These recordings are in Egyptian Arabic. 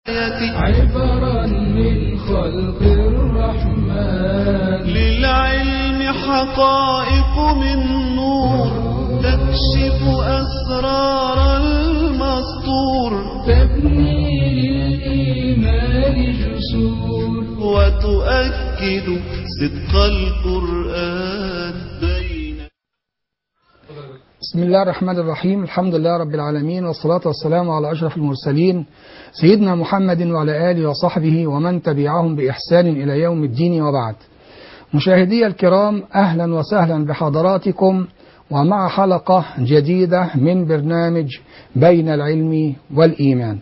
عبرا من خلق الرحمن للعلم حقائق من نور تكشف أسرار المسطور تبني للإيمان جسور وتؤكد صدق القرآن بين بسم الله الرحمن الرحيم الحمد لله رب العالمين والصلاة والسلام على أشرف المرسلين سيدنا محمد وعلى آله وصحبه ومن تبعهم بإحسان إلى يوم الدين وبعد مشاهدي الكرام أهلا وسهلا بحضراتكم ومع حلقة جديدة من برنامج بين العلم والإيمان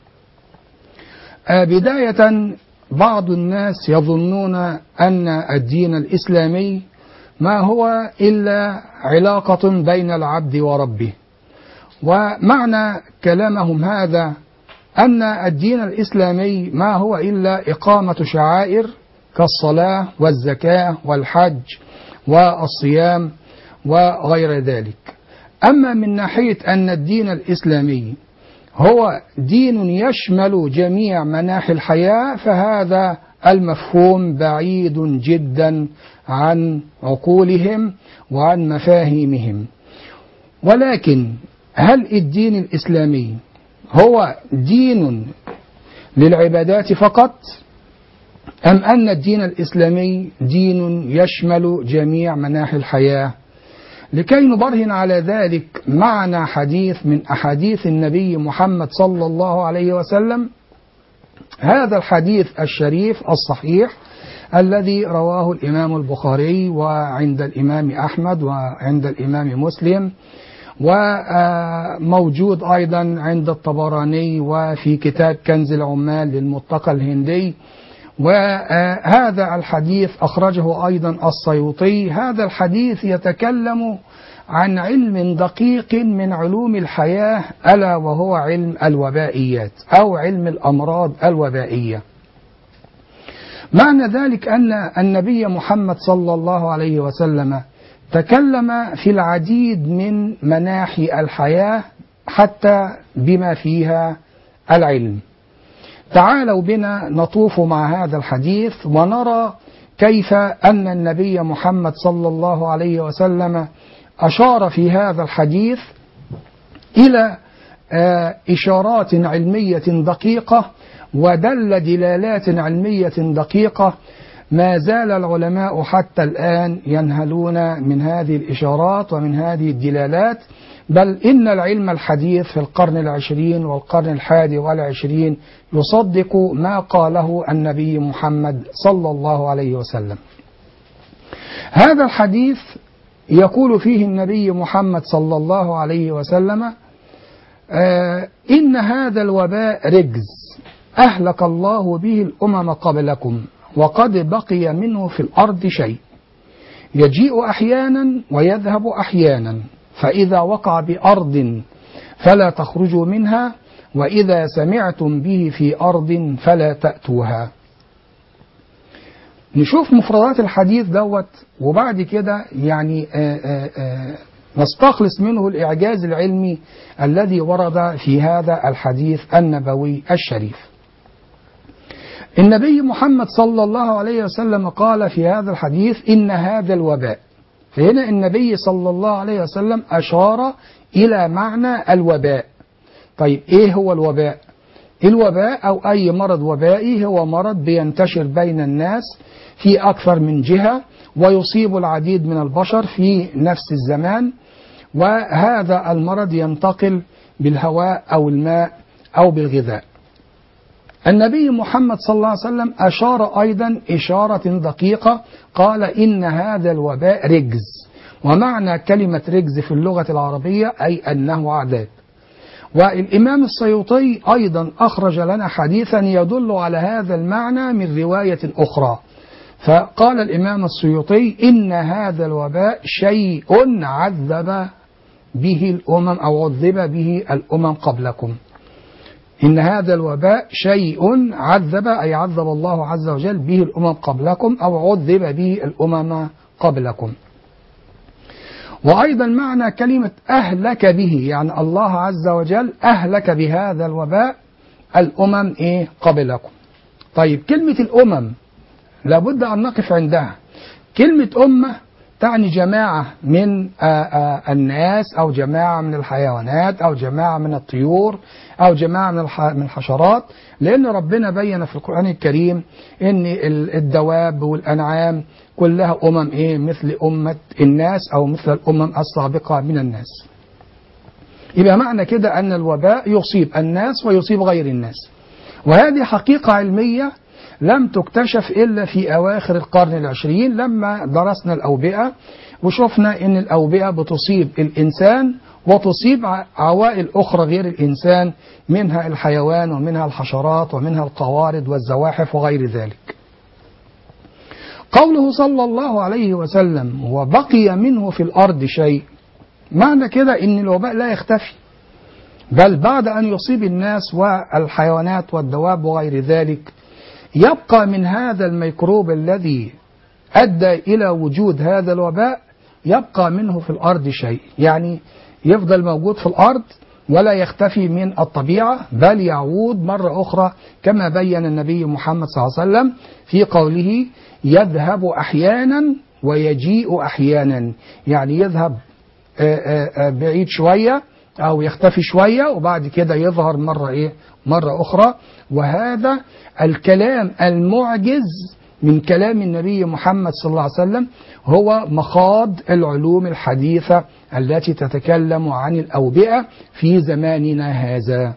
آه بداية بعض الناس يظنون أن الدين الإسلامي ما هو إلا علاقة بين العبد وربه ومعنى كلامهم هذا أن الدين الإسلامي ما هو إلا إقامة شعائر كالصلاة والزكاة والحج والصيام وغير ذلك أما من ناحية أن الدين الإسلامي هو دين يشمل جميع مناحي الحياة فهذا المفهوم بعيد جدا عن عقولهم وعن مفاهيمهم ولكن هل الدين الإسلامي هو دين للعبادات فقط أم أن الدين الإسلامي دين يشمل جميع مناحي الحياة لكي نبرهن على ذلك معنا حديث من أحاديث النبي محمد صلى الله عليه وسلم هذا الحديث الشريف الصحيح الذي رواه الإمام البخاري وعند الإمام أحمد وعند الإمام مسلم وموجود أيضا عند الطبراني وفي كتاب كنز العمال للمتقى الهندي وهذا الحديث أخرجه أيضا السيوطي هذا الحديث يتكلم عن علم دقيق من علوم الحياة ألا وهو علم الوبائيات أو علم الأمراض الوبائية معنى ذلك أن النبي محمد صلى الله عليه وسلم تكلم في العديد من مناحي الحياة حتى بما فيها العلم تعالوا بنا نطوف مع هذا الحديث ونرى كيف أن النبي محمد صلى الله عليه وسلم أشار في هذا الحديث إلى إشارات علمية دقيقة ودل دلالات علمية دقيقة ما زال العلماء حتى الآن ينهلون من هذه الإشارات ومن هذه الدلالات بل إن العلم الحديث في القرن العشرين والقرن الحادي والعشرين يصدق ما قاله النبي محمد صلى الله عليه وسلم هذا الحديث يقول فيه النبي محمد صلى الله عليه وسلم آه إن هذا الوباء رجز أهلك الله به الأمم قبلكم وقد بقي منه في الأرض شيء يجيء أحيانا ويذهب أحيانا فإذا وقع بأرض فلا تخرجوا منها وإذا سمعتم به في أرض فلا تأتوها نشوف مفردات الحديث دوت وبعد كده يعني آآ آآ نستخلص منه الإعجاز العلمي الذي ورد في هذا الحديث النبوي الشريف النبي محمد صلى الله عليه وسلم قال في هذا الحديث إن هذا الوباء فهنا النبي صلى الله عليه وسلم أشار إلى معنى الوباء طيب إيه هو الوباء الوباء أو أي مرض وبائي هو مرض بينتشر بين الناس في أكثر من جهة ويصيب العديد من البشر في نفس الزمان وهذا المرض ينتقل بالهواء أو الماء أو بالغذاء النبي محمد صلى الله عليه وسلم أشار أيضا إشارة دقيقة قال إن هذا الوباء رجز ومعنى كلمة رجز في اللغة العربية أي أنه عذاب والإمام السيوطي أيضا أخرج لنا حديثا يدل على هذا المعنى من رواية أخرى فقال الإمام السيوطي إن هذا الوباء شيء عذب به الأمم أو عذب به الأمم قبلكم إن هذا الوباء شيء عذب أي عذب الله عز وجل به الأمم قبلكم أو عذب به الأمم قبلكم وأيضا معنى كلمة أهلك به يعني الله عز وجل أهلك بهذا الوباء الأمم إيه قبلكم طيب كلمة الأمم لابد أن نقف عندها كلمة أمة تعني جماعة من آآ آآ الناس أو جماعة من الحيوانات أو جماعة من الطيور أو جماعة من الح- من الحشرات لأن ربنا بين في القرآن الكريم أن ال- الدواب والأنعام كلها أمم إيه مثل أمة الناس أو مثل الأمم السابقة من الناس يبقى معنى كده أن الوباء يصيب الناس ويصيب غير الناس وهذه حقيقة علمية لم تكتشف إلا في أواخر القرن العشرين لما درسنا الأوبئة وشفنا أن الأوبئة بتصيب الإنسان وتصيب ع- عوائل أخرى غير الإنسان منها الحيوان ومنها الحشرات ومنها القوارض والزواحف وغير ذلك قوله صلى الله عليه وسلم وبقي منه في الأرض شيء معنى كده أن الوباء لا يختفي بل بعد أن يصيب الناس والحيوانات والدواب وغير ذلك يبقى من هذا الميكروب الذي أدى إلى وجود هذا الوباء يبقى منه في الأرض شيء يعني يفضل موجود في الأرض ولا يختفي من الطبيعة بل يعود مرة أخرى كما بين النبي محمد صلى الله عليه وسلم في قوله يذهب أحيانا ويجيء أحيانا يعني يذهب آه، آه، آه، بعيد شوية أو يختفي شوية وبعد كده يظهر مرة إيه مرة أخرى وهذا الكلام المعجز من كلام النبي محمد صلى الله عليه وسلم هو مخاض العلوم الحديثة التي تتكلم عن الأوبئة في زماننا هذا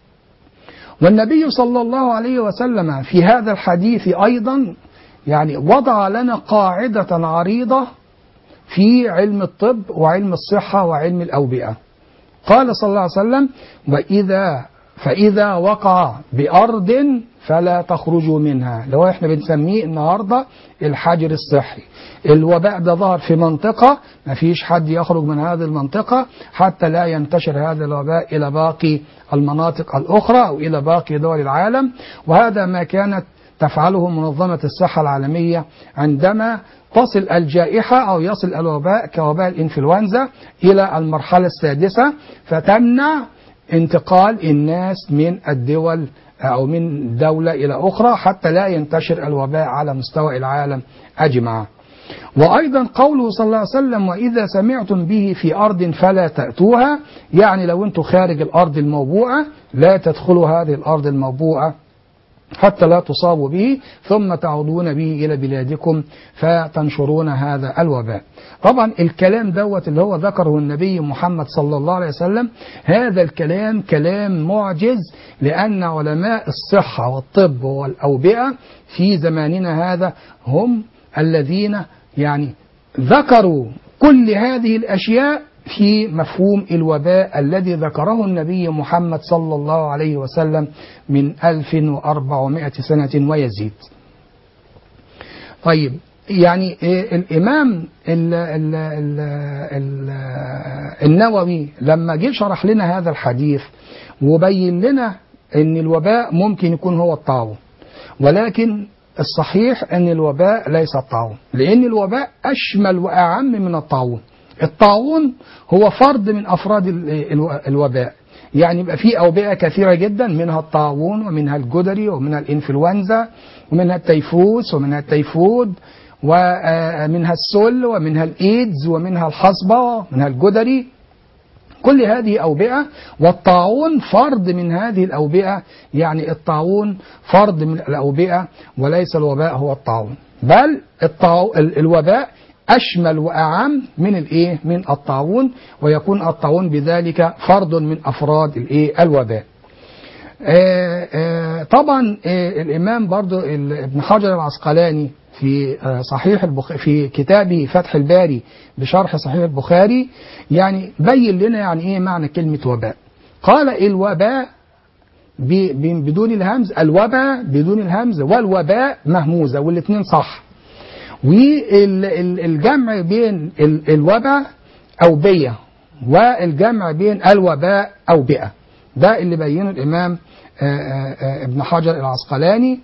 والنبي صلى الله عليه وسلم في هذا الحديث أيضا يعني وضع لنا قاعدة عريضة في علم الطب وعلم الصحة وعلم الأوبئة قال صلى الله عليه وسلم وإذا فإذا وقع بأرض فلا تخرجوا منها اللي هو احنا بنسميه النهاردة الحجر الصحي الوباء ده ظهر في منطقة ما فيش حد يخرج من هذه المنطقة حتى لا ينتشر هذا الوباء إلى باقي المناطق الأخرى أو إلى باقي دول العالم وهذا ما كانت تفعله منظمة الصحة العالمية عندما تصل الجائحة أو يصل الوباء كوباء الإنفلونزا إلى المرحلة السادسة فتمنع انتقال الناس من الدول أو من دولة إلى أخرى حتى لا ينتشر الوباء على مستوى العالم أجمع وأيضا قوله صلى الله عليه وسلم وإذا سمعتم به في أرض فلا تأتوها يعني لو أنتم خارج الأرض الموبوءة لا تدخلوا هذه الأرض الموبوءة حتى لا تصابوا به ثم تعودون به إلى بلادكم فتنشرون هذا الوباء طبعا الكلام دوت اللي هو ذكره النبي محمد صلى الله عليه وسلم هذا الكلام كلام معجز لأن علماء الصحة والطب والأوبئة في زماننا هذا هم الذين يعني ذكروا كل هذه الأشياء في مفهوم الوباء الذي ذكره النبي محمد صلى الله عليه وسلم من 1400 سنة ويزيد طيب يعني إيه الإمام ال ال ال ال النووي لما جه شرح لنا هذا الحديث وبين لنا أن الوباء ممكن يكون هو الطاعون ولكن الصحيح أن الوباء ليس الطاعون لأن الوباء أشمل وأعم من الطاعون الطاعون هو فرد من أفراد ال- الو- الوباء يعني يبقى في أوبئة كثيرة جدا منها الطاعون ومنها الجدري ومنها الإنفلونزا ومنها التيفوس ومنها التيفود ومنها السل ومنها الإيدز ومنها الحصبة ومنها الجدري كل هذه أوبئة والطاعون فرد من هذه الأوبئة يعني الطاعون فرد من الأوبئة وليس الوباء هو الطاعون بل الطاعو ال- الوباء أشمل وأعم من الإيه من الطاعون ويكون الطاعون بذلك فرد من أفراد الإيه الوباء آه، آه، طبعا آه، الإمام برضو ال- ابن حجر العسقلاني في آه، صحيح البخ... في كتابه فتح الباري بشرح صحيح البخاري يعني بين لنا يعني ايه معنى كلمة وباء قال الوباء ب... ب... بدون الهمز الوباء بدون الهمز والوباء مهموزة والاثنين صح والجمع بين ال- الوباء أوبية والجمع بين الوباء أوبئة ده اللي بينه الإمام آه، آه، آه، ابن حجر العسقلاني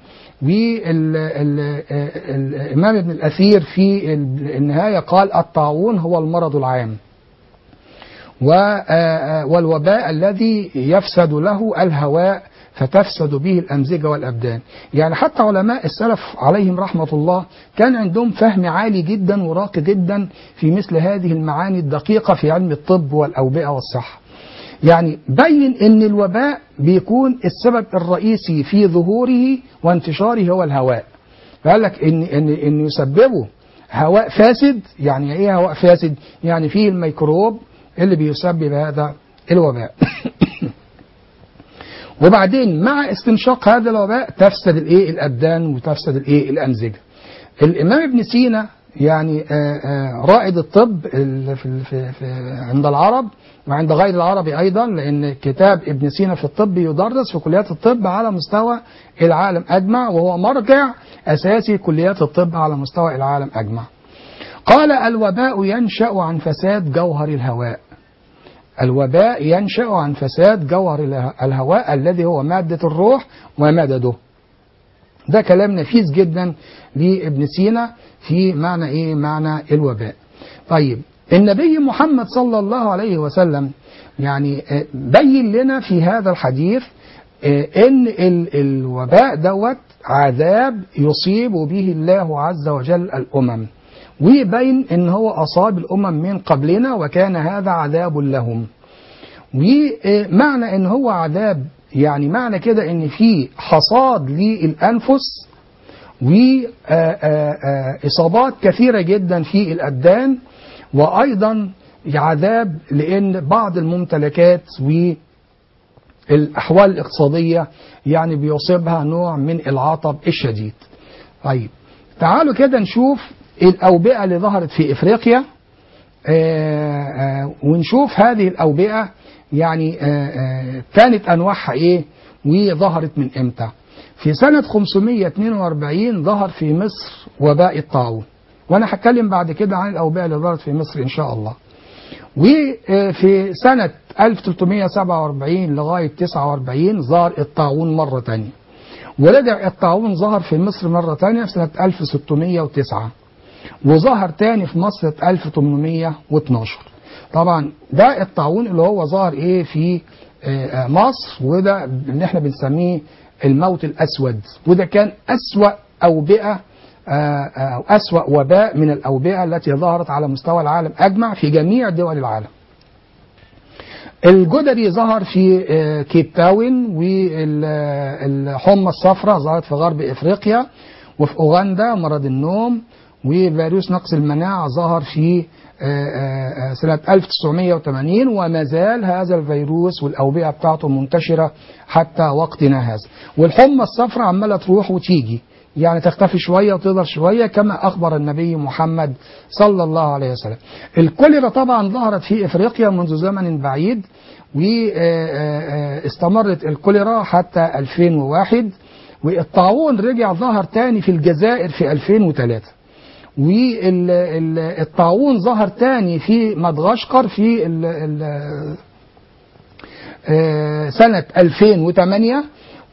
والإمام ابن الأثير في النهاية قال الطاعون هو المرض العام و- آه، آه، والوباء الذي يفسد له الهواء فتفسد به الأمزجة والأبدان يعني حتى علماء السلف عليهم رحمة الله كان عندهم فهم عالي جدا وراقي جدا في مثل هذه المعاني الدقيقة في علم الطب والأوبئة والصحة يعني بين ان الوباء بيكون السبب الرئيسي في ظهوره وانتشاره هو الهواء فقال لك ان ان ان يسببه هواء فاسد يعني ايه هواء فاسد يعني فيه الميكروب اللي بيسبب هذا الوباء وبعدين مع استنشاق هذا الوباء تفسد الايه الابدان وتفسد الايه الانسجه الامام ابن سينا يعني آه، آه، رائد الطب ال- في في في عند العرب وعند غير العرب ايضا لان كتاب ابن سينا في الطب يدرس في كليات الطب على مستوى العالم اجمع وهو مرجع اساسي كليات الطب على مستوى العالم اجمع. قال الوباء ينشا عن فساد جوهر الهواء. الوباء ينشا عن فساد جوهر اله- الهواء الذي هو ماده الروح ومدده. ده كلام نفيس جدا لابن سينا في معنى ايه معنى الوباء طيب النبي محمد صلى الله عليه وسلم يعني آه، بين لنا في هذا الحديث آه، ان ال- الوباء دوت عذاب يصيب به الله عز وجل الامم ويبين ان هو اصاب الامم من قبلنا وكان هذا عذاب لهم ومعنى ان هو عذاب يعني معنى كده ان في حصاد للانفس وإصابات كثيرة جدا في الأبدان وأيضا عذاب لأن بعض الممتلكات والأحوال الاقتصادية يعني بيصيبها نوع من العطب الشديد طيب تعالوا كده نشوف الأوبئة اللي ظهرت في إفريقيا آه، آه، ونشوف هذه الأوبئة يعني آه، آه، كانت أنواعها إيه وظهرت من إمتى في سنة 542 ظهر في مصر وباء الطاعون وأنا هتكلم بعد كده عن الأوبئة اللي ظهرت في مصر إن شاء الله وفي سنة 1347 لغاية 49 ظهر الطاعون مرة تانية ورجع الطاعون ظهر في مصر مرة تانية في سنة 1609 وظهر تاني في مصر في 1812 طبعا ده الطاعون اللي هو ظهر ايه في آه، آه، مصر وده اللي احنا بنسميه الموت الاسود وده كان اسوا اوبئه آه، آه، او اسوا وباء من الاوبئه التي ظهرت على مستوى العالم اجمع في جميع دول العالم الجدري ظهر في آه، كيب تاون والحمى الصفراء ظهرت في غرب افريقيا وفي اوغندا مرض النوم وفيروس نقص المناعه ظهر في آه، آه، آه، سنة 1980 وما زال هذا الفيروس والأوبئة بتاعته منتشرة حتى وقتنا هذا والحمى الصفراء عمالة تروح وتيجي يعني تختفي شوية وتظهر شوية كما أخبر النبي محمد صلى الله عليه وسلم الكوليرا طبعا ظهرت في إفريقيا منذ زمن بعيد واستمرت الكوليرا حتى 2001 والطاعون رجع ظهر تاني في الجزائر في 2003 والطاعون ظهر تاني في مدغشقر في ال ال آه، سنة 2008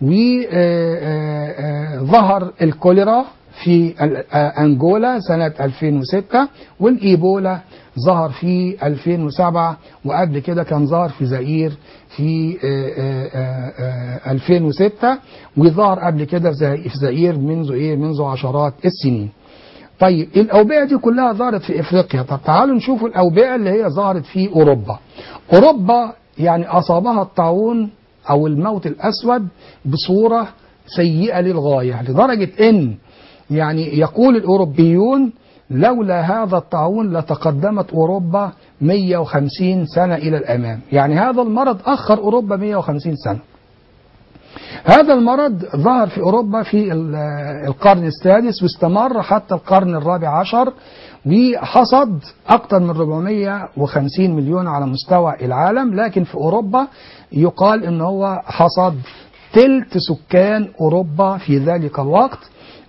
وظهر الكوليرا في ال- آه، أنجولا سنة 2006 والإيبولا ظهر في 2007 وقبل كده كان ظهر في زئير في آه، آه، آه، 2006 وظهر قبل كده في زي- في زئير منذ إيه منذ عشرات السنين طيب الأوبئة دي كلها ظهرت في إفريقيا طب تعالوا نشوف الأوبئة اللي هي ظهرت في أوروبا أوروبا يعني أصابها الطاعون أو الموت الأسود بصورة سيئة للغاية لدرجة إن يعني يقول الأوروبيون لولا هذا الطاعون لتقدمت أوروبا 150 سنة إلى الأمام يعني هذا المرض أخر أوروبا 150 سنة هذا المرض ظهر في أوروبا في ال- القرن السادس واستمر حتى القرن الرابع عشر وحصد أكثر من 450 مليون على مستوى العالم لكن في أوروبا يقال أن هو حصد تلت سكان أوروبا في ذلك الوقت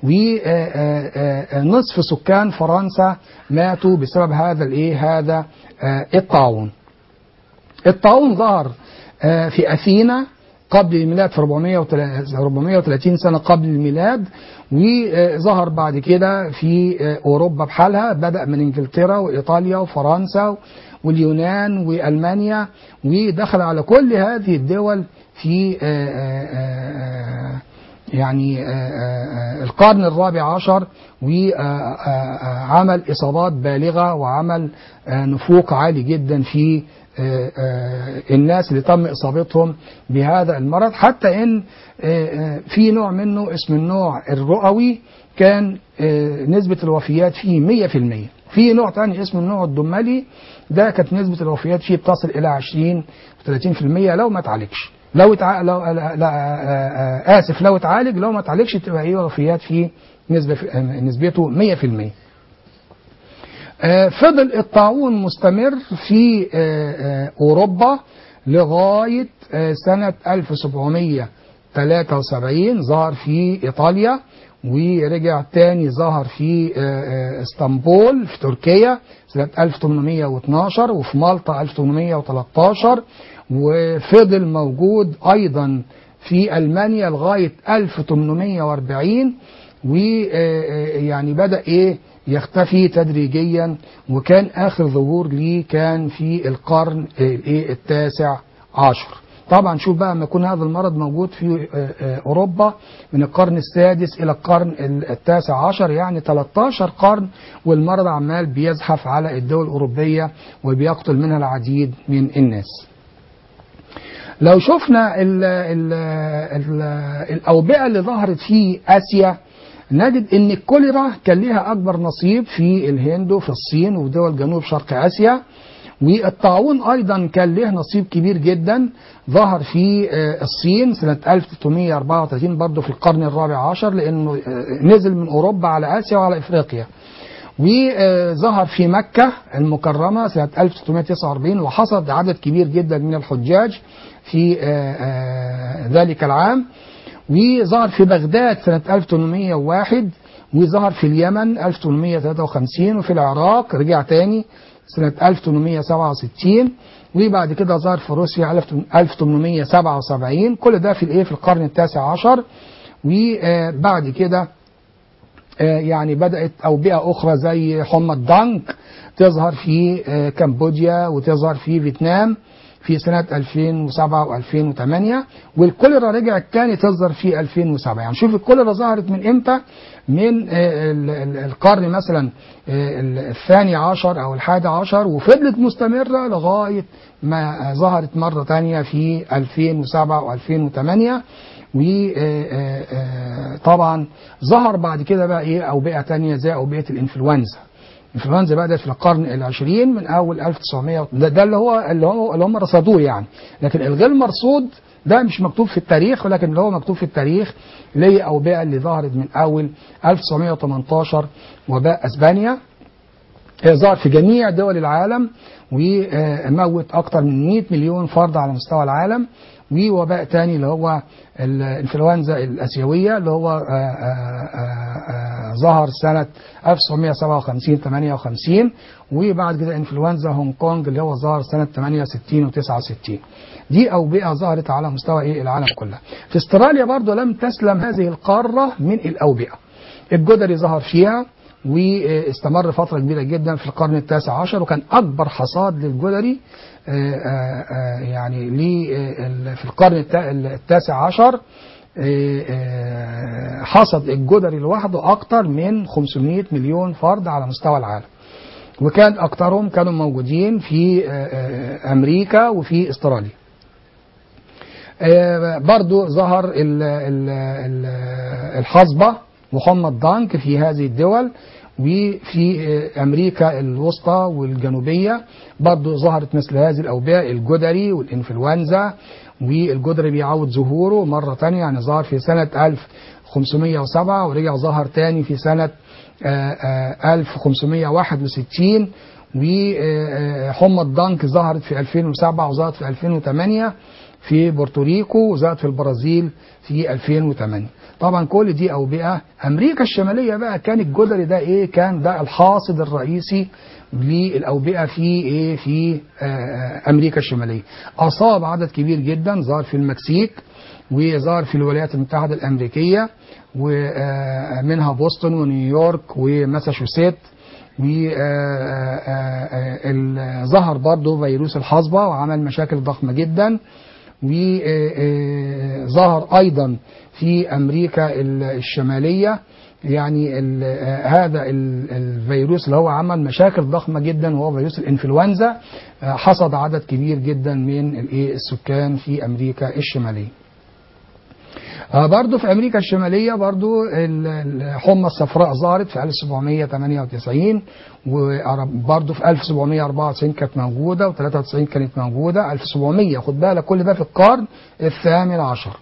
ونصف سكان فرنسا ماتوا بسبب هذا الايه هذا آه، الطاعون الطاعون ظهر آه، في أثينا قبل الميلاد في 430 سنة قبل الميلاد وظهر بعد كده في أوروبا بحالها بدأ من إنجلترا وإيطاليا وفرنسا واليونان وألمانيا ودخل على كل هذه الدول في آه، آه، آه، يعني آه، آه، القرن الرابع عشر وعمل إصابات بالغة وعمل آه، نفوق عالي جدا في آه، آه، الناس اللي تم إصابتهم بهذا المرض حتى إن آه، آه، في نوع منه اسم النوع الرئوي كان آه، نسبة الوفيات فيه 100% في نوع تاني اسمه النوع الدملي ده كانت نسبة الوفيات فيه بتصل إلى 20 30% لو ما اتعالجش لو اتع... لو لا... لا... آه، آه، آسف لو اتعالج لو ما اتعالجش تبقى ايه وفيات فيه نسبة في... آه، نسبته 100% آه، فضل الطاعون مستمر في آه، آه، أوروبا لغاية آه، سنة 1773 ظهر في إيطاليا ورجع تاني ظهر في آه، آه، اسطنبول في تركيا سنة 1812 وفي مالطا 1813 وفضل موجود أيضا في ألمانيا لغاية 1840 ويعني بدأ إيه يختفي تدريجيا وكان آخر ظهور ليه كان في القرن الإيه التاسع عشر طبعا شوف بقى لما يكون هذا المرض موجود في آه، آه، أوروبا من القرن السادس إلى القرن التاسع عشر يعني 13 قرن والمرض عمال بيزحف على الدول الأوروبية وبيقتل منها العديد من الناس لو شفنا ال ال ال الأوبئة اللي ظهرت في آسيا نجد ان الكوليرا كان لها اكبر نصيب في الهند وفي الصين وفي دول جنوب شرق اسيا والطاعون ايضا كان له نصيب كبير جدا ظهر في آه، الصين سنة 1334 برضه في القرن الرابع عشر لانه آه، نزل من اوروبا على اسيا وعلى افريقيا وظهر في مكة المكرمة سنة 1349 وحصد عدد كبير جدا من الحجاج في آه، آه، ذلك العام وظهر في بغداد سنة 1801 وظهر في اليمن 1853 وفي العراق رجع تاني سنة 1867 وبعد كده ظهر في روسيا 1877 كل ده في الايه في القرن التاسع عشر وبعد كده آه، يعني بدأت أوبئة أخرى زي حمى الدانك تظهر في آه، كمبوديا وتظهر في فيتنام في سنة 2007 و2008 والكوليرا رجعت تاني تظهر في 2007 يعني شوف الكوليرا ظهرت من امتى من آه، ال- ال- القرن مثلا آه، ال- الثاني عشر او الحادي عشر وفضلت مستمرة لغاية ما ظهرت مرة تانية في 2007 و2008 وطبعا ظهر بعد كده بقى ايه اوبئة تانية زي اوبئة الانفلونزا الانفلونزا بدأت في القرن العشرين من اول 1900 ده, ده اللي هو اللي هو اللي هم رصدوه يعني لكن الغير مرصود ده مش مكتوب في التاريخ ولكن اللي هو مكتوب في التاريخ اللي هي اوبئة اللي ظهرت من اول 1918 وباء اسبانيا آه، ظهر في جميع دول العالم وموت أكثر من 100 مليون فرد على مستوى العالم ووباء تاني اللي هو الانفلونزا الآسيوية اللي هو آه، آه، آه، آه، ظهر سنة 1957 58 وبعد كده انفلونزا هونج كونج اللي هو ظهر سنة 68 و 69 دي أوبئة ظهرت على مستوى إيه العالم كله في استراليا برضو لم تسلم هذه القارة من الأوبئة الجدري ظهر فيها واستمر فترة كبيرة جدا في القرن التاسع عشر وكان أكبر حصاد للجدري آه، آه، آه، يعني ليه، آه، في القرن التا- التاسع عشر آه، آه، حصد الجدري لوحده أكتر من 500 مليون فرد على مستوى العالم وكان أكثرهم كانوا موجودين في آه، آه، أمريكا وفي استراليا آه، برضو ظهر ال- ال- ال- الحصبة وحمى الضنك في هذه الدول وفي آه، أمريكا الوسطى والجنوبية برضو ظهرت مثل هذه الأوبئة الجدري والإنفلونزا والجدري بيعود ظهوره مرة تانية يعني ظهر في سنة 1507 ورجع ظهر تاني في سنة آه، آه، 1561 وحمى الضنك ظهرت في 2007 وظهرت في 2008 في بورتوريكو وظهرت في البرازيل في 2008 طبعا كل دي أوبئة أمريكا الشمالية بقى كان الجدري ده إيه كان ده الحاصد الرئيسي للأوبئة في إيه في آه، أمريكا الشمالية أصاب عدد كبير جدا ظهر في المكسيك وظهر في الولايات المتحدة الأمريكية ومنها بوسطن ونيويورك وماساتشوست وظهر برضه فيروس الحصبة وعمل مشاكل ضخمة جدا وظهر أيضا في أمريكا ال- الشمالية يعني ال- آه، هذا ال- الفيروس اللي هو عمل مشاكل ضخمة جدا وهو فيروس الإنفلونزا آه، حصد عدد كبير جدا من الإيه السكان في أمريكا الشمالية آه، برضو في أمريكا الشمالية برضو ال- الحمى الصفراء ظهرت في 1798 وبرضو في 1794 كانت موجودة و93 كانت موجودة 1700 خد بالك كل ده في القرن الثامن عشر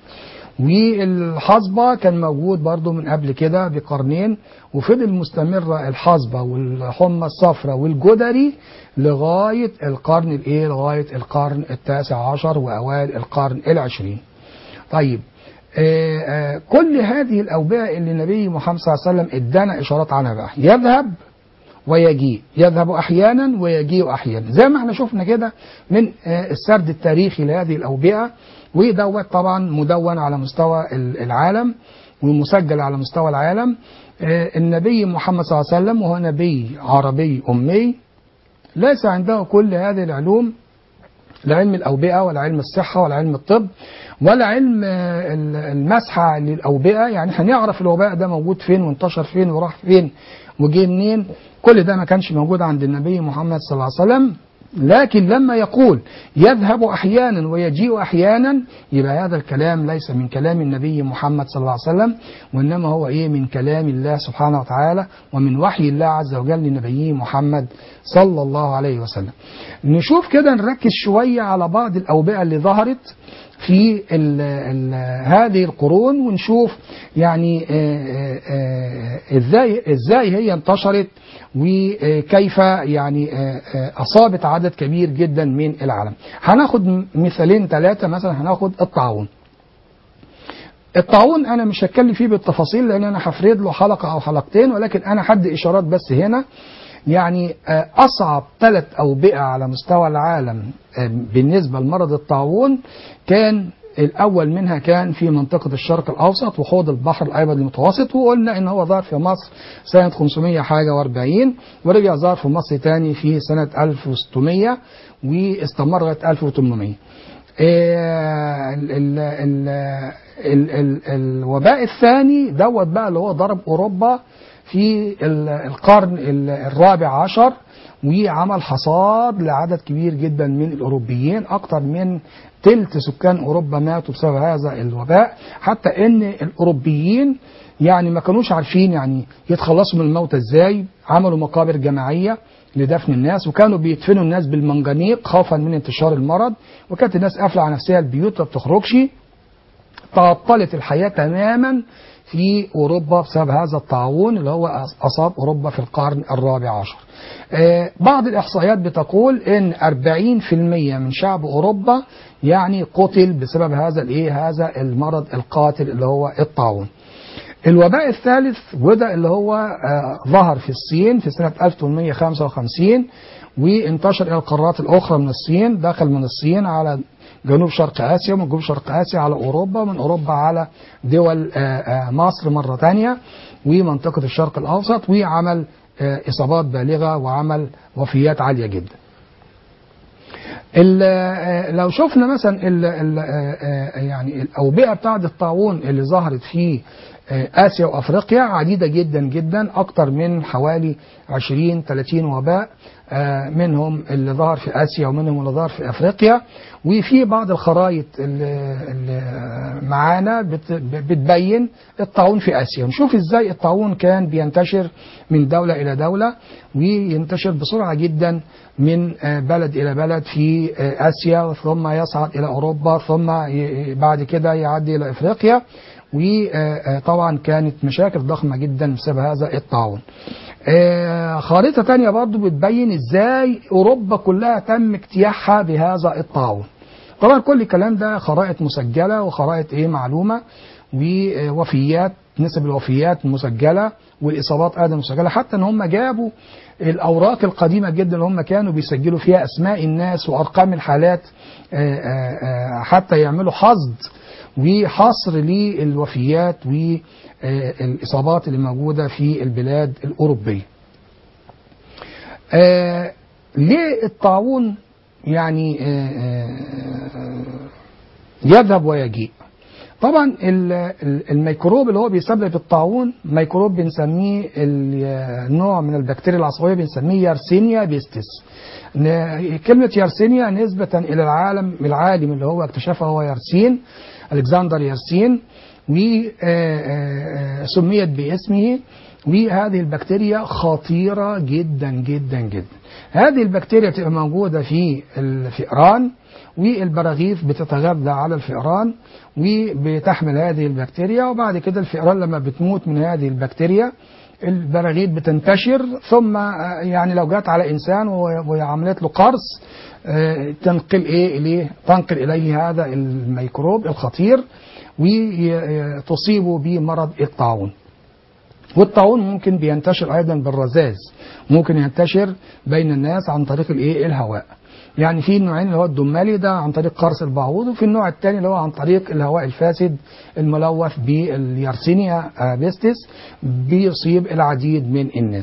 والحصبة كان موجود برضو من قبل كده بقرنين وفضل مستمرة الحصبة والحمى الصفراء والجدري لغاية القرن الايه لغاية القرن التاسع عشر وأوائل القرن العشرين طيب آه، آه، كل هذه الأوبئة اللي النبي محمد صلى الله عليه وسلم ادانا إشارات عنها بقى يذهب ويجيء يذهب أحيانا ويجيء أحيانا زي ما احنا شفنا كده من آه، السرد التاريخي لهذه الأوبئة ودوت طبعا مدون على مستوى ال- العالم ومسجل على مستوى العالم آه، النبي محمد صلى الله عليه وسلم وهو نبي عربي أمي ليس عنده كل هذه العلوم لا علم الأوبئة ولا علم الصحة ولا علم الطب ولا علم آه، ال- المسحة للأوبئة يعني احنا نعرف الوباء ده موجود فين وانتشر فين وراح فين وجه منين كل ده ما كانش موجود عند النبي محمد صلى الله عليه وسلم لكن لما يقول يذهب أحيانا ويجيء أحيانا يبقى هذا الكلام ليس من كلام النبي محمد صلى الله عليه وسلم وإنما هو إيه من كلام الله سبحانه وتعالى ومن وحي الله عز وجل لنبيه محمد صلى الله عليه وسلم نشوف كده نركز شوية على بعض الأوبئة اللي ظهرت في ال ال هذه القرون ونشوف يعني آه، آه، آه، ازاي ازاي هي انتشرت وكيف يعني آه، آه، اصابت عدد كبير جدا من العالم. هناخد مثالين ثلاثه مثلا هناخد الطاعون. الطاعون انا مش هتكلم فيه بالتفاصيل لان انا هفرد له حلقه او حلقتين ولكن انا حد اشارات بس هنا يعني آه، اصعب ثلاث اوبئه على مستوى العالم آه، بالنسبه لمرض الطاعون كان الاول منها كان في منطقه الشرق الاوسط وحوض البحر الابيض المتوسط وقلنا ان هو ظهر في مصر سنه 500 حاجه و40 ورجع ظهر في مصر تاني في سنه 1600 واستمر لغايه 1800 آه، ال- ال- ال- ال- ال- الوباء الثاني دوت بقى اللي هو ضرب اوروبا في ال- القرن ال- الرابع عشر وعمل حصاد لعدد كبير جدا من الاوروبيين اكثر من تلت سكان اوروبا ماتوا بسبب هذا الوباء حتى ان الاوروبيين يعني ما كانوش عارفين يعني يتخلصوا من الموت ازاي عملوا مقابر جماعيه لدفن الناس وكانوا بيدفنوا الناس بالمنجنيق خوفا من انتشار المرض وكانت الناس قافله على نفسها البيوت ما بتخرجش تعطلت الحياة تماما في أوروبا بسبب هذا الطاعون اللي هو أصاب أوروبا في القرن الرابع عشر آه، بعض الإحصائيات بتقول إن 40% من شعب أوروبا يعني قتل بسبب هذا الإيه هذا المرض القاتل اللي هو الطاعون الوباء الثالث وده اللي هو آه، ظهر في الصين في سنة 1855 وانتشر إلى القارات الأخرى من الصين دخل من الصين على جنوب شرق آسيا ومن جنوب شرق آسيا على أوروبا ومن أوروبا على دول آه، آه، مصر مرة تانية ومنطقة الشرق الأوسط وعمل آه، إصابات بالغة وعمل وفيات عالية جدا ال- آه، لو شفنا مثلا ال ال آه، يعني الأوبئة بتاعة الطاعون اللي ظهرت في آه، آسيا وأفريقيا عديدة جدا جدا أكتر من حوالي 20 30 وباء آه، منهم اللي ظهر في آسيا ومنهم اللي ظهر في أفريقيا وفي بعض الخرائط اللي اللي معانا بت- بتبين الطاعون في آسيا نشوف إزاي الطاعون كان بينتشر من دولة إلى دولة وينتشر بسرعة جدا من آه، بلد إلى بلد في آه، آسيا ثم يصعد إلى أوروبا ثم ي- بعد كده يعدي إلى إفريقيا وطبعا كانت مشاكل ضخمة جدا بسبب هذا الطاعون آه، خريطة تانية برضو بتبين ازاي اوروبا كلها تم اجتياحها بهذا الطاعون طبعا كل الكلام ده خرائط مسجلة وخرائط ايه معلومة ووفيات نسب الوفيات مسجلة والإصابات أيضا مسجلة حتى إن هم جابوا الأوراق القديمة جدا اللي هم كانوا بيسجلوا فيها أسماء الناس وأرقام الحالات آه، آه، آه، حتى يعملوا حصد وحصر للوفيات والإصابات اللي موجودة في البلاد الأوروبية آه، ليه الطاعون يعني آه، آه، يذهب ويجيء طبعا ال- ال- الميكروب اللي هو بيسبب الطاعون ميكروب بنسميه ال- نوع من البكتيريا العصبيه بنسميه يارسينيا بيستس ن- كلمه يارسينيا نسبه الى العالم العالم اللي هو اكتشفها هو يارسين الكسندر يارسين وسميت باسمه وهذه البكتيريا خطيرة جدا جدا جدا هذه البكتيريا بتبقى موجودة في الفئران والبراغيث بتتغذى على الفئران وبتحمل هذه البكتيريا وبعد كده الفئران لما بتموت من هذه البكتيريا البراغيث بتنتشر ثم آه، يعني لو جت على انسان و- وعملت له قرص آه، تنقل ايه اليه تنقل اليه هذا الميكروب الخطير وتصيبه بمرض الطاعون والطاعون ممكن بينتشر ايضا بالرذاذ ممكن ينتشر بين الناس عن طريق الايه الهواء يعني في نوعين اللي هو الدمالي ده عن طريق قرص البعوض وفي النوع الثاني اللي هو عن طريق الهواء الفاسد الملوث باليارسينيا بيستس بيصيب العديد من الناس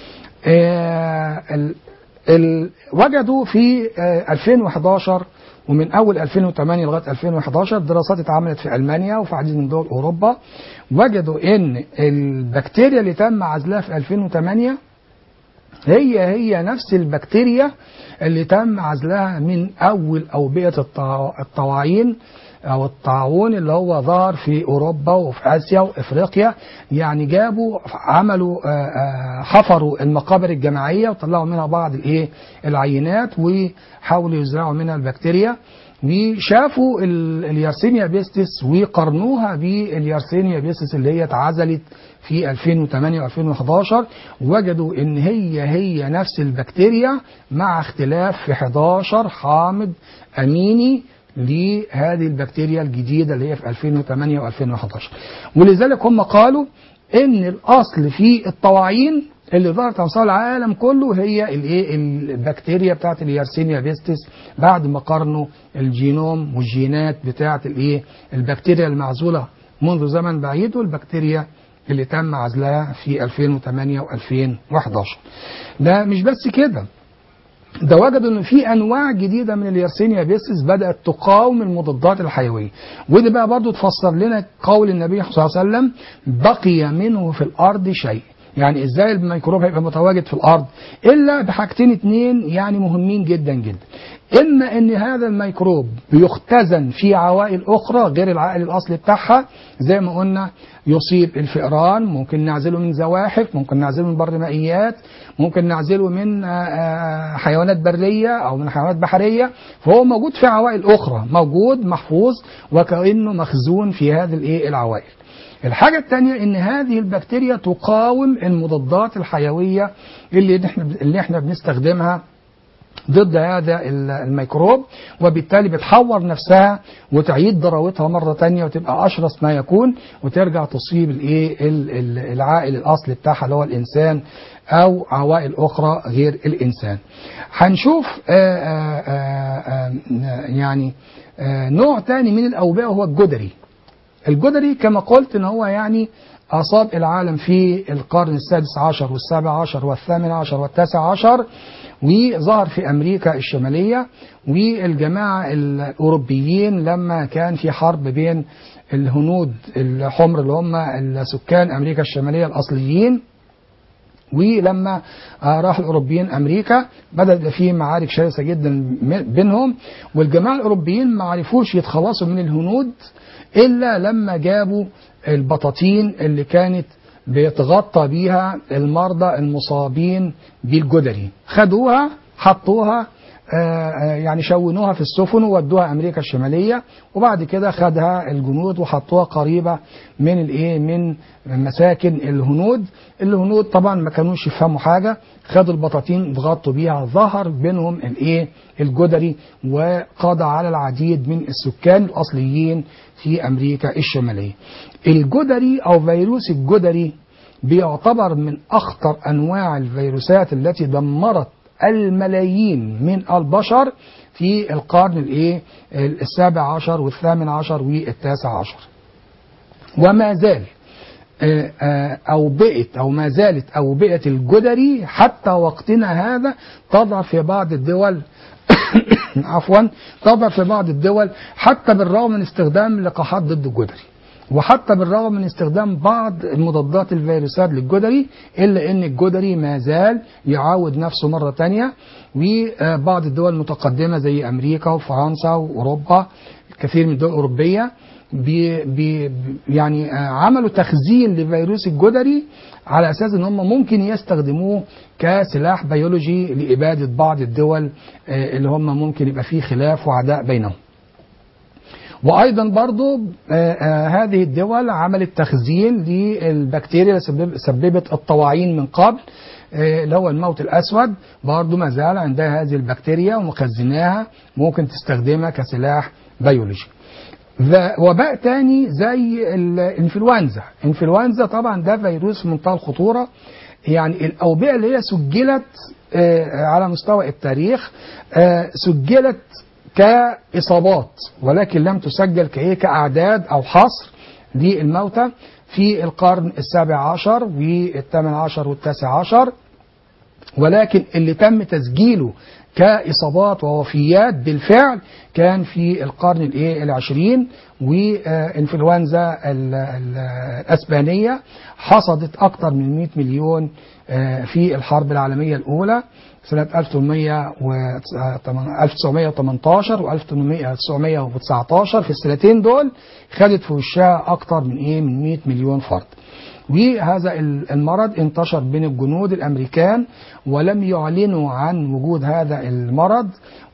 آه، ال- ال- وجدوا في آه، 2011 ومن اول 2008 لغايه 2011 دراسات اتعملت في المانيا وفي عديد من دول اوروبا وجدوا ان البكتيريا اللي تم عزلها في 2008 هي هي نفس البكتيريا اللي تم عزلها من اول اوبئه الطا- الطواعين او الطاعون اللي هو ظهر في اوروبا وفي اسيا وافريقيا يعني جابوا عملوا آه، آه، حفروا المقابر الجماعيه وطلعوا منها بعض الايه العينات وحاولوا يزرعوا منها البكتيريا وشافوا ال- اليارسينيا بيستس وقارنوها باليارسينيا بيستس اللي هي اتعزلت في 2008 و2011 وجدوا ان هي هي نفس البكتيريا مع اختلاف في 11 حامض اميني لهذه البكتيريا الجديدة اللي هي في 2008 و2011 ولذلك هم قالوا ان الاصل في الطواعين اللي ظهرت على مستوى العالم كله هي الايه البكتيريا بتاعت اليارسينيا بيستس بعد ما قارنوا الجينوم والجينات بتاعت الايه البكتيريا المعزوله منذ زمن بعيد والبكتيريا اللي تم عزلها في 2008 و2011 ده مش بس كده ده وجدوا ان في انواع جديده من اليرسينيا بيسس بدات تقاوم المضادات الحيويه ودي بقى برضو تفسر لنا قول النبي صلى الله عليه وسلم بقي منه في الارض شيء يعني ازاي الميكروب هيبقى متواجد في الارض الا بحاجتين اتنين يعني مهمين جدا جدا اما ان هذا الميكروب بيختزن في عوائل اخرى غير العائل الاصلي بتاعها زي ما قلنا يصيب الفئران ممكن نعزله من زواحف ممكن نعزله من بر مائيات ممكن نعزله من آه، آه، حيوانات بريه او من حيوانات بحريه فهو موجود في عوائل اخرى موجود محفوظ وكانه مخزون في هذه الايه العوائل الحاجة الثانية ان هذه البكتيريا تقاوم المضادات الحيوية اللي احنا اللي احنا بنستخدمها ضد هذا ال- الميكروب وبالتالي بتحور نفسها وتعيد ضراوتها مرة تانية وتبقى أشرس ما يكون وترجع تصيب الايه ال- ال- العائل الأصلي بتاعها اللي هو الإنسان أو عوائل أخرى غير الإنسان هنشوف آآ آآ آآ يعني آآ نوع تاني من الأوبئة هو الجدري الجدري كما قلت ان هو يعني اصاب العالم في القرن السادس عشر والسابع عشر والثامن عشر والتاسع عشر وظهر في امريكا الشماليه والجماعه الاوروبيين لما كان في حرب بين الهنود الحمر اللي هم سكان امريكا الشماليه الاصليين ولما آه، راح الاوروبيين امريكا بدا يبقى في معارك شرسه جدا م- بينهم والجماعه الاوروبيين ما عرفوش يتخلصوا من الهنود الا لما جابوا البطاطين اللي كانت بيتغطى بيها المرضى المصابين بالجدري خدوها حطوها آه، آه، يعني شونوها في السفن وودوها امريكا الشماليه وبعد كده خدها الجنود وحطوها قريبه من الايه من مساكن الهنود الهنود طبعا ما كانوش يفهموا حاجه خدوا البطاطين اتغطوا بيها ظهر بينهم الايه الجدري وقضى على العديد من السكان الاصليين في امريكا الشماليه الجدري او فيروس الجدري بيعتبر من اخطر انواع الفيروسات التي دمرت الملايين من البشر في القرن الايه السابع عشر والثامن عشر والتاسع عشر وما زال آه، آه، أوبئة أو ما زالت أوبئة الجدري حتى وقتنا هذا تظهر في بعض الدول عفوا تظهر في بعض الدول حتى بالرغم من استخدام لقاحات ضد الجدري وحتى بالرغم من استخدام بعض المضادات الفيروسات للجدري الا ان الجدري ما زال يعاود نفسه مره تانية وبعض الدول المتقدمه زي امريكا وفرنسا واوروبا كثير من الدول الاوروبيه بي بي يعني آه، عملوا تخزين لفيروس الجدري على اساس ان هم ممكن يستخدموه كسلاح بيولوجي لاباده بعض الدول آه، اللي هم ممكن يبقى فيه خلاف وعداء بينهم. وايضا برضو آه، آه، هذه الدول عملت تخزين للبكتيريا اللي سبب- سببت الطواعين من قبل آه، اللي هو الموت الاسود برضو ما زال عندها هذه البكتيريا ومخزناها ممكن تستخدمها كسلاح بيولوجي. ذا- وباء تاني زي الانفلونزا الانفلونزا طبعا ده فيروس منتهى الخطورة يعني الأوبئة اللي هي سجلت آه، على مستوى التاريخ آه، سجلت كإصابات ولكن لم تسجل كإيه كأعداد أو حصر للموتى في القرن السابع عشر والثامن عشر والتاسع عشر ولكن اللي تم تسجيله كإصابات ووفيات بالفعل كان في القرن الايه العشرين وانفلونزا ال- ال- الاسبانيه حصدت اكثر من 100 مليون آه، في الحرب العالميه الاولى سنه 1800 و 1918 و 1919 في السنتين دول خدت في وشها اكثر من ايه من 100 مليون فرد وهذا ال- المرض انتشر بين الجنود الامريكان ولم يعلنوا عن وجود هذا المرض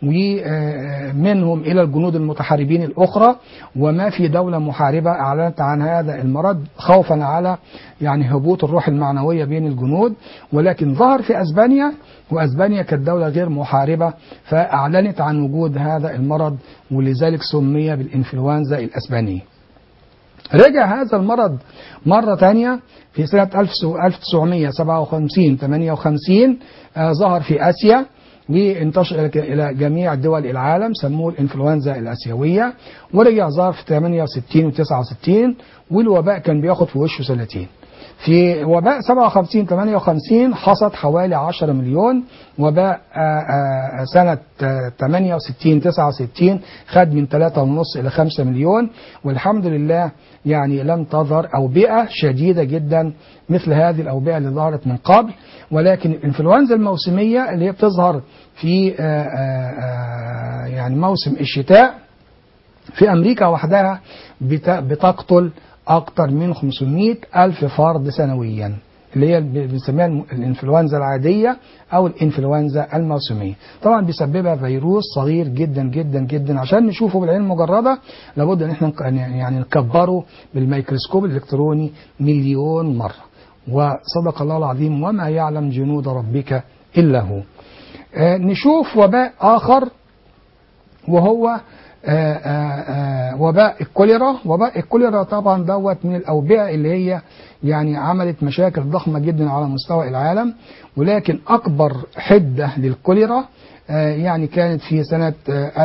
ومنهم الى الجنود المتحاربين الاخرى وما في دوله محاربه اعلنت عن هذا المرض خوفا على يعني هبوط الروح المعنويه بين الجنود ولكن ظهر في اسبانيا واسبانيا كانت دوله غير محاربه فاعلنت عن وجود هذا المرض ولذلك سمي بالانفلونزا الاسبانيه. رجع هذا المرض مرة تانية في سنة 1957 58 آه، ظهر في آسيا وانتشر إلى- إلى جميع دول العالم سموه الإنفلونزا الآسيوية ورجع ظهر في 68 و 69 والوباء كان بياخد في وشه سنتين في وباء 57 58 حصد حوالي 10 مليون وباء آه، آه، سنة آه، 68 69 خد من 3.5 إلى 5 مليون والحمد لله يعني لم تظهر أوبئة شديدة جدا مثل هذه الأوبئة اللي ظهرت من قبل ولكن الإنفلونزا الموسمية اللي هي بتظهر في آه، آه، آه، يعني موسم الشتاء في أمريكا وحدها بت- بتقتل أكثر من 500 ألف فرد سنويا اللي هي ب- بنسميها الم- الانفلونزا العادية أو الانفلونزا الموسمية طبعا بيسببها فيروس صغير جدا جدا جدا عشان نشوفه بالعين المجردة لابد ان احنا نق- يعني نكبره بالميكروسكوب الإلكتروني مليون مرة وصدق الله العظيم وما يعلم جنود ربك إلا هو آه، نشوف وباء آخر وهو آه، آه، آه، وباء الكوليرا وباء الكوليرا طبعا دوت من الأوبئة اللي هي يعني عملت مشاكل ضخمة جدا على مستوى العالم ولكن أكبر حدة للكوليرا آه، يعني كانت في سنة آه،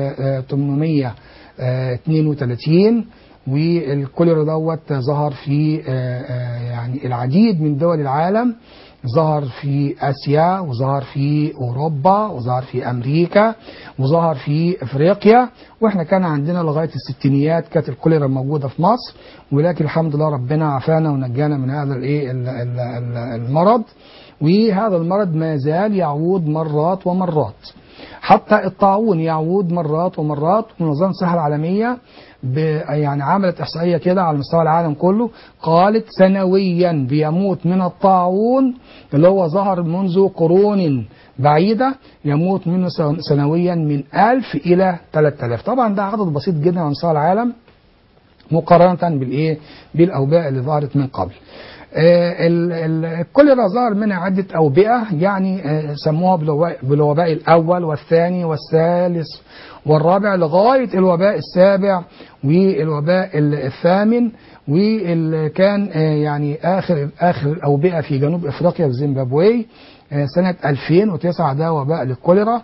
1832 والكوليرا دوت ظهر في آه، آه، يعني العديد من دول العالم ظهر في اسيا وظهر في اوروبا وظهر في امريكا وظهر في افريقيا واحنا كان عندنا لغايه الستينيات كانت الكوليرا موجوده في مصر ولكن الحمد لله ربنا عافانا ونجانا من هذا الايه ال- ال- ال- المرض وهذا المرض ما زال يعود مرات ومرات حتى الطاعون يعود مرات ومرات منظمة الصحة العالمية ب يعني عملت إحصائية كده على مستوى العالم كله قالت سنويا بيموت من الطاعون اللي هو ظهر منذ قرون بعيدة يموت منه سن- سنويا من 1000 إلى 3000 طبعا ده عدد بسيط جدا على مستوى العالم مقارنة بالإيه بالأوبئة اللي ظهرت من قبل آه، ال- ال- الكوليرا ظهر منها عدة أوبئة يعني آه، سموها بالوباء, بالوباء الأول والثاني والثالث والرابع لغاية الوباء السابع والوباء ال- الثامن واللي كان آه، يعني آخر آخر الأوبئة في جنوب أفريقيا في زيمبابوي آه، سنة 2009 ده وباء للكوليرا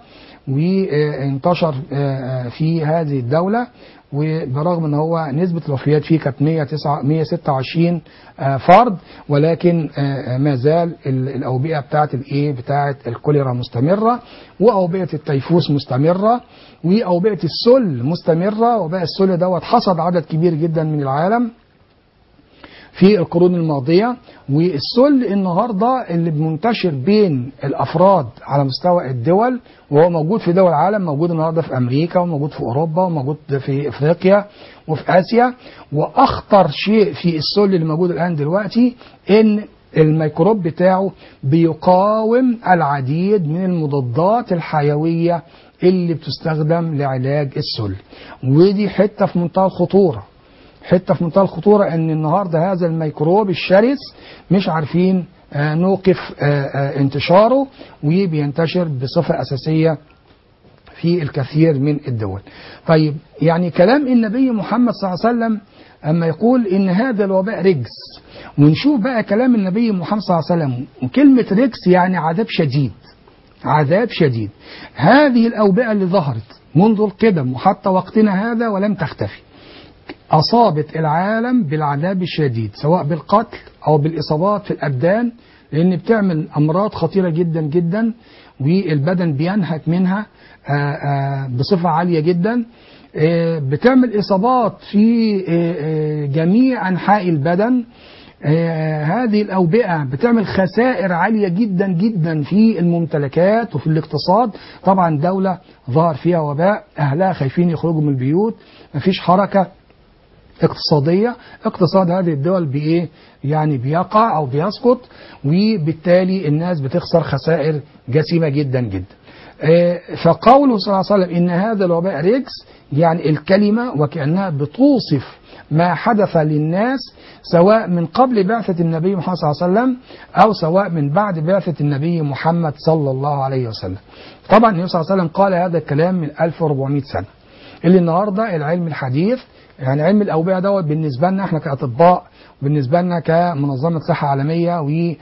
وانتشر آه، آه، في هذه الدولة وبرغم ان هو نسبة الوفيات فيه كانت 109 126 آه، فرد ولكن آه، آه، ما زال ال- الأوبئة بتاعت الايه بتاعت الكوليرا مستمرة وأوبئة التيفوس مستمرة وأوبئة السل مستمرة وباء السل دوت حصد عدد كبير جدا من العالم في القرون الماضية والسل النهاردة اللي منتشر بين الأفراد على مستوى الدول وهو موجود في دول العالم موجود النهاردة في أمريكا وموجود في أوروبا وموجود في إفريقيا وفي آسيا وأخطر شيء في السل اللي موجود الآن دلوقتي إن الميكروب بتاعه بيقاوم العديد من المضادات الحيوية اللي بتستخدم لعلاج السل ودي حتة في منتهى الخطورة حته في منتهى الخطوره ان النهارده هذا الميكروب الشرس مش عارفين آه، نوقف آه، آه، انتشاره وبينتشر بصفه اساسيه في الكثير من الدول. طيب يعني كلام النبي محمد صلى الله عليه وسلم اما يقول ان هذا الوباء رجس ونشوف بقى كلام النبي محمد صلى الله عليه وسلم وكلمه رجس يعني عذاب شديد. عذاب شديد. هذه الاوبئه اللي ظهرت منذ القدم وحتى وقتنا هذا ولم تختفي. أصابت العالم بالعذاب الشديد سواء بالقتل أو بالإصابات في الأبدان لأن بتعمل أمراض خطيرة جدا جدا والبدن بينهك منها آه، آه، بصفة عالية جدا آه، بتعمل إصابات في آه، آه، جميع أنحاء البدن آه، هذه الأوبئة بتعمل خسائر عالية جدا جدا في الممتلكات وفي الاقتصاد طبعا دولة ظهر فيها وباء أهلها خايفين يخرجوا من البيوت مفيش حركة اقتصادية اقتصاد هذه الدول بإيه يعني بيقع أو بيسقط وبالتالي الناس بتخسر خسائر جسيمة جدا جدا آه، فقوله صلى الله عليه وسلم إن هذا الوباء رجس يعني الكلمة وكأنها بتوصف ما حدث للناس سواء من قبل بعثة النبي محمد صلى الله عليه وسلم أو سواء من بعد بعثة النبي محمد صلى الله عليه وسلم طبعا النبي صلى الله عليه وسلم قال هذا الكلام من 1400 سنة اللي النهارده العلم الحديث يعني علم الاوبئه دوت بالنسبه لنا احنا كاطباء بالنسبه لنا كمنظمه صحه عالميه و آه،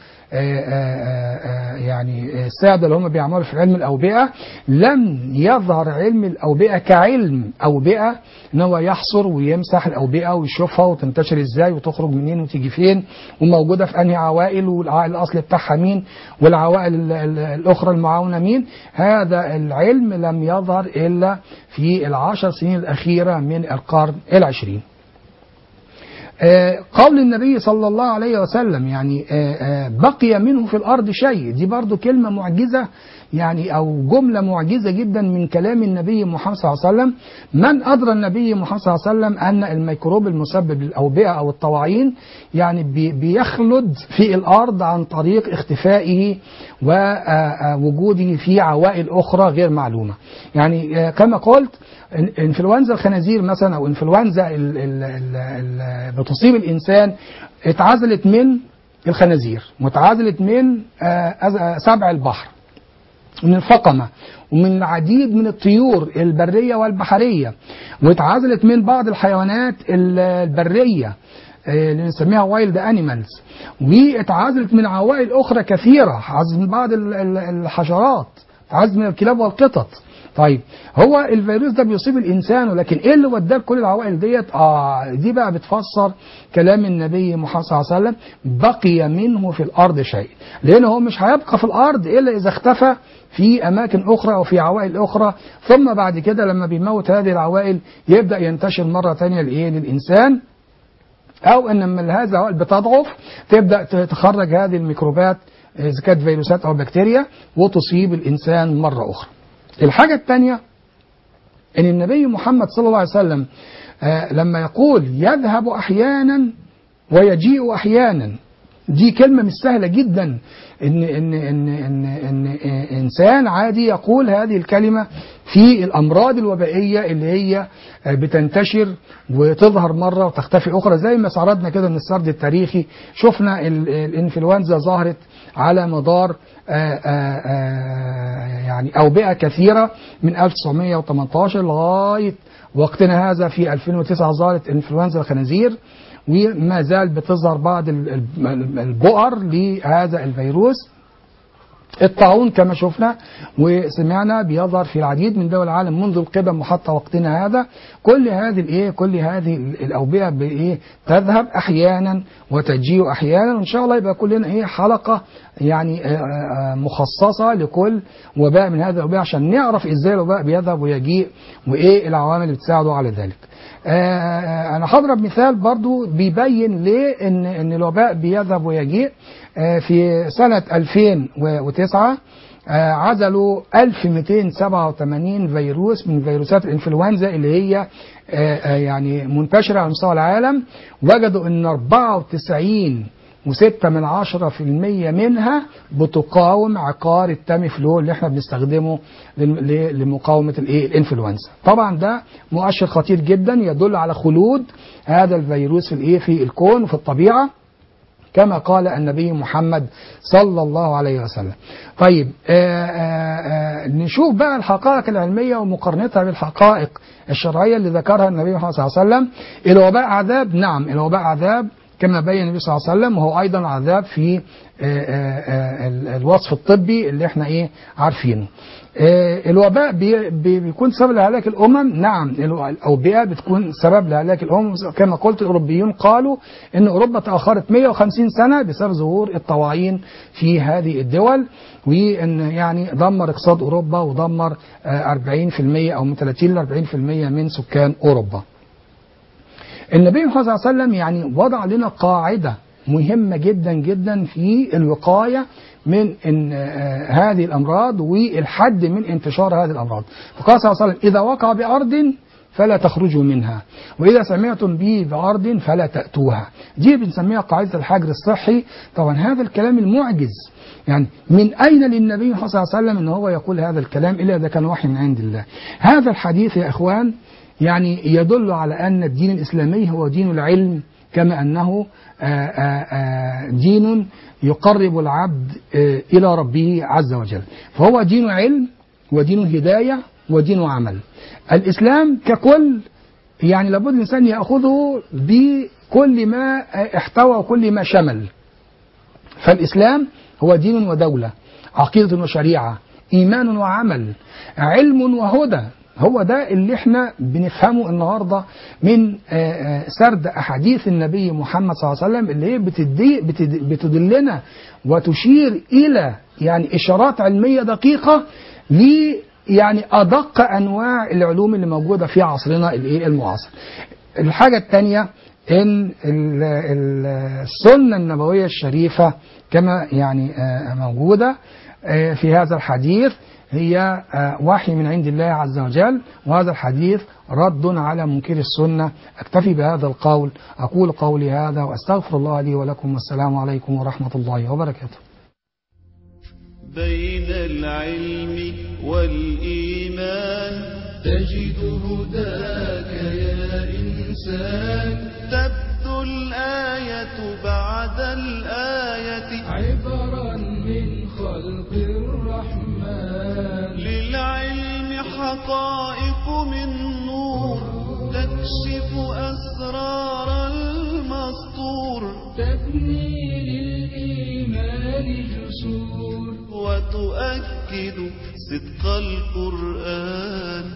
آه، آه، يعني الساده اللي هم بيعملوا في علم الاوبئه لم يظهر علم الاوبئه كعلم اوبئه ان هو يحصر ويمسح الاوبئه ويشوفها وتنتشر ازاي وتخرج منين وتيجي فين وموجوده في انهي عوائل والعائل الاصلي بتاعها مين والعوائل ال- ال- الاخرى المعاونه مين هذا العلم لم يظهر الا في العشر سنين الاخيره من القرن العشرين آه، قول النبي صلى الله عليه وسلم يعني آه، آه، بقي منه في الأرض شيء دي برضو كلمة معجزة يعني أو جملة معجزة جدا من كلام النبي محمد صلى الله عليه وسلم من أدرى النبي محمد صلى الله عليه وسلم أن الميكروب المسبب للأوبئة أو الطواعين يعني بي- بيخلد في الأرض عن طريق اختفائه ووجوده في عوائل أخرى غير معلومة يعني آه، كما قلت إن- انفلونزا الخنازير مثلا او انفلونزا ال- ال- ال- ال- بتصيب الانسان اتعزلت من الخنازير واتعزلت من آه، أز- سبع البحر من الفقمة ومن العديد من الطيور البرية والبحرية واتعزلت من بعض الحيوانات ال- البرية آه، اللي بنسميها وايلد انيمالز واتعزلت من عوائل اخرى كثيره عزلت من بعض ال- ال- الحشرات اتعزلت من الكلاب والقطط طيب هو الفيروس ده بيصيب الانسان ولكن ايه اللي وداه كل العوائل ديت اه دي بقى بتفسر كلام النبي محمد صلى الله عليه وسلم بقي منه في الارض شيء لان هو مش هيبقى في الارض الا اذا اختفى في اماكن اخرى او في عوائل اخرى ثم بعد كده لما بيموت هذه العوائل يبدا ينتشر مره ثانيه لايه للانسان او ان لما هذا العوائل بتضعف تبدا تخرج هذه الميكروبات اذا كانت فيروسات او بكتيريا وتصيب الانسان مره اخرى الحاجة الثانية ان النبي محمد صلى الله عليه وسلم آه لما يقول يذهب احيانا ويجيء احيانا دي كلمة مش سهلة جدا إن إن إن إن إن إنسان عادي يقول هذه الكلمة في الأمراض الوبائية اللي هي بتنتشر وتظهر مرة وتختفي أخرى زي ما سردنا كده من السرد التاريخي شفنا ال- الإنفلونزا ظهرت على مدار آآ آآ يعني أوبئة كثيرة من 1918 لغاية وقتنا هذا في 2009 ظهرت انفلونزا الخنازير وما زال بتظهر بعض ال- ال- البؤر لهذا الفيروس الطاعون كما شفنا وسمعنا بيظهر في العديد من دول العالم منذ القدم وحتى وقتنا هذا كل هذه الايه كل هذه ال- الاوبئه بايه تذهب احيانا وتجيء احيانا وان شاء الله يبقى كلنا ايه حلقه يعني آه، آه، مخصصه لكل وباء من هذه الاوبئه عشان نعرف ازاي الوباء بيذهب ويجيء وايه العوامل اللي بتساعده على ذلك. آه، انا هضرب مثال برضو بيبين ليه ان ان الوباء بيذهب ويجيء آه، في سنه 2009 آه، عزلوا 1287 فيروس من فيروسات الانفلونزا اللي هي آه، آه، يعني منتشره على مستوى العالم وجدوا ان 94 وستة من عشرة في المية منها بتقاوم عقار التاميفلو اللي احنا بنستخدمه لل- ل- لمقاومة الايه الانفلونزا طبعا ده مؤشر خطير جدا يدل على خلود هذا الفيروس في الايه في الكون وفي الطبيعة كما قال النبي محمد صلى الله عليه وسلم طيب آآ آآ نشوف بقى الحقائق العلمية ومقارنتها بالحقائق الشرعية اللي ذكرها النبي محمد صلى الله عليه وسلم الوباء عذاب نعم الوباء عذاب كما بين النبي صلى الله عليه وسلم وهو أيضا عذاب في آآ آآ ال- الوصف الطبي اللي احنا ايه عارفينه آه، الوباء بي بي بيكون سبب لهلاك الامم نعم الو- الاوبئه بتكون سبب لهلاك الامم كما قلت الاوروبيون قالوا ان اوروبا تاخرت 150 سنه بسبب ظهور الطواعين في هذه الدول وان يعني دمر اقتصاد اوروبا ودمر آه، 40% او من 30 ل 40% من سكان اوروبا النبي محمد صلى الله عليه وسلم يعني وضع لنا قاعدة مهمة جدا جدا في الوقاية من إن آه، هذه الأمراض والحد من انتشار هذه الأمراض فقال صلى الله عليه وسلم إذا وقع بأرض فلا تخرجوا منها وإذا سمعتم به بأرض فلا تأتوها دي بنسميها قاعدة الحجر الصحي طبعا هذا الكلام المعجز يعني من أين للنبي صلى الله عليه وسلم أن هو يقول هذا الكلام إلا إذا كان وحي من عند الله هذا الحديث يا إخوان يعني يدل على أن الدين الإسلامي هو دين العلم كما أنه آه، آه، آه، دين يقرب العبد آه، إلى ربه عز وجل فهو دين علم ودين هداية ودين عمل الإسلام ككل يعني لابد الإنسان يأخذه بكل ما آه، احتوى وكل ما شمل فالإسلام هو دين ودولة عقيدة وشريعة إيمان وعمل علم وهدى هو ده اللي احنا بنفهمه النهارده من آه، آه، سرد احاديث النبي محمد صلى الله عليه وسلم اللي هي بتدي بتد- بتدلنا وتشير الى يعني اشارات علميه دقيقه ل يعني ادق انواع العلوم اللي موجوده في عصرنا الايه المعاصر. الحاجه الثانيه ان ال- ال- السنه النبويه الشريفه كما يعني آه، موجوده آه، في هذا الحديث هي آه، وحي من عند الله عز وجل وهذا الحديث رد على منكر السنه اكتفي بهذا القول اقول قولي هذا واستغفر الله لي ولكم والسلام عليكم ورحمه الله وبركاته. بين العلم والإيمان تجد هداك يا إنسان تبدو الآية بعد الآية عبرا من خلق الرحمن للعلم حقائق من نور تكشف أسرار المسطور تبني للإيمان جسور وتؤكد صدق القرآن